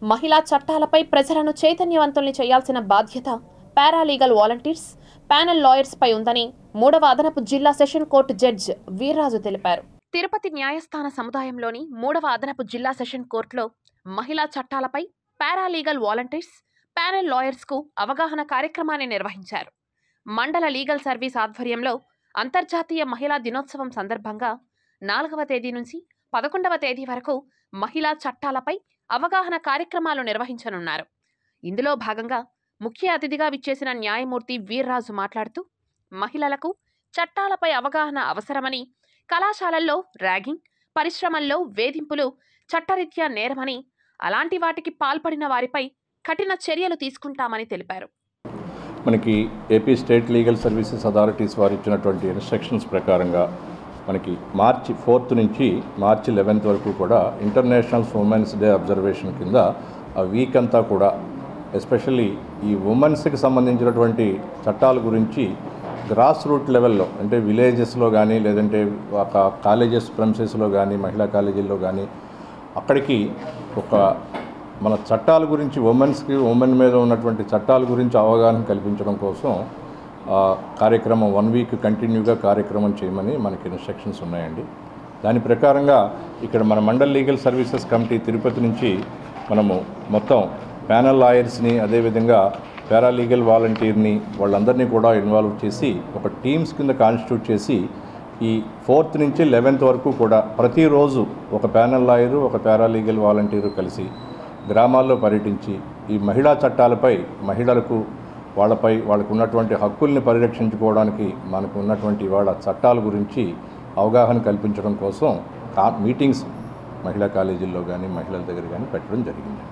మహిళా చట్టాలపై ప్రజలను చైతన్యవంతుల్ని చేయాల్సిన బాధ్యత పారాలీగల్ వాలంటీర్స్ ప్యానెల్ లాయర్స్ పై ఉందని మూడవ అదనపు జిల్లా సెషన్ కోర్టు జడ్జ్ వీర్రాజు తెలిపారు తిరుపతి న్యాయస్థాన సముదాయంలోని మూడవ అదనపు జిల్లా సెషన్ కోర్టులో మహిళా చట్టాలపై పారాలీగల్ వాలంటీర్స్ ప్యానెల్ లాయర్స్ కు అవగాహన కార్యక్రమాన్ని నిర్వహించారు మండల లీగల్ సర్వీస్ ఆధ్వర్యంలో అంతర్జాతీయ మహిళా దినోత్సవం సందర్భంగా నాలుగవ తేదీ నుంచి పదకొండవ తేదీ వరకు మహిళా చట్టాలపై అవగాహన కార్యక్రమాలు నిర్వహించనున్నారు ఇందులో భాగంగా ముఖ్య అతిథిగా విచ్చేసిన న్యాయమూర్తి వీర్రాజు మాట్లాడుతూ మహిళలకు చట్టాలపై అవగాహన అవసరమని కళాశాలల్లో ర్యాగింగ్ పరిశ్రమల్లో వేధింపులు చట్టరీత్యా నేరమని అలాంటి వాటికి పాల్పడిన వారిపై కఠిన చర్యలు తీసుకుంటామని తెలిపారు మనకి AP state legal services authorities వారు ఇచ్చినటువంటి ఇన్స్ట్రక్షన్స్ ప్రకారంగా మనకి మార్చి ఫోర్త్ నుంచి మార్చి లెవెన్త్ వరకు కూడా ఇంటర్నేషనల్ ఉమెన్స్ డే అబ్జర్వేషన్ కింద ఆ వీక్ అంతా కూడా ఎస్పెషల్లీ ఈ ఉమెన్స్కి సంబంధించినటువంటి చట్టాల గురించి గ్రాస్ రూట్ లెవెల్లో అంటే విలేజెస్లో కానీ లేదంటే ఒక కాలేజెస్ ప్రెమిసెస్లో కానీ మహిళా కాలేజీల్లో కానీ అక్కడికి ఒక మన చట్టాల గురించి ఉమెన్స్కి ఉమెన్ మీద ఉన్నటువంటి చట్టాల గురించి అవగాహన కల్పించడం కోసం ఆ, కార్యక్రమం వన్ వీక్ కంటిన్యూగా కార్యక్రమం చేయమని మనకి ఇన్స్ట్రక్షన్స్ ఉన్నాయండి దాని ప్రకారంగా ఇక్కడ మన mandal legal services committee Tirupati నుంచి మనము మొత్తం ప్యానల్ లాయర్స్ని అదేవిధంగా పారాలీగల్ వాలంటీర్ని వాళ్ళందరినీ కూడా ఇన్వాల్వ్ చేసి ఒక టీమ్స్ కింద కాన్స్టిట్యూట్ చేసి ఈ ఫోర్త్ నుంచి లెవెన్త్ వరకు కూడా ప్రతిరోజు ఒక ప్యానల్ లాయరు ఒక పారాలీగల్ వాలంటీరు కలిసి గ్రామాల్లో పర్యటించి ఈ మహిళా చట్టాలపై మహిళలకు వాళ్ళపై వాళ్ళకు ఉన్నటువంటి హక్కుల్ని పరిరక్షించుకోవడానికి మనకు ఉన్నటువంటి వాళ్ళ చట్టాల గురించి అవగాహన కల్పించడం కోసం కా మీటింగ్స్ మహిళా కాలేజీల్లో కానీ మహిళల దగ్గర కానీ పెట్టడం జరిగింది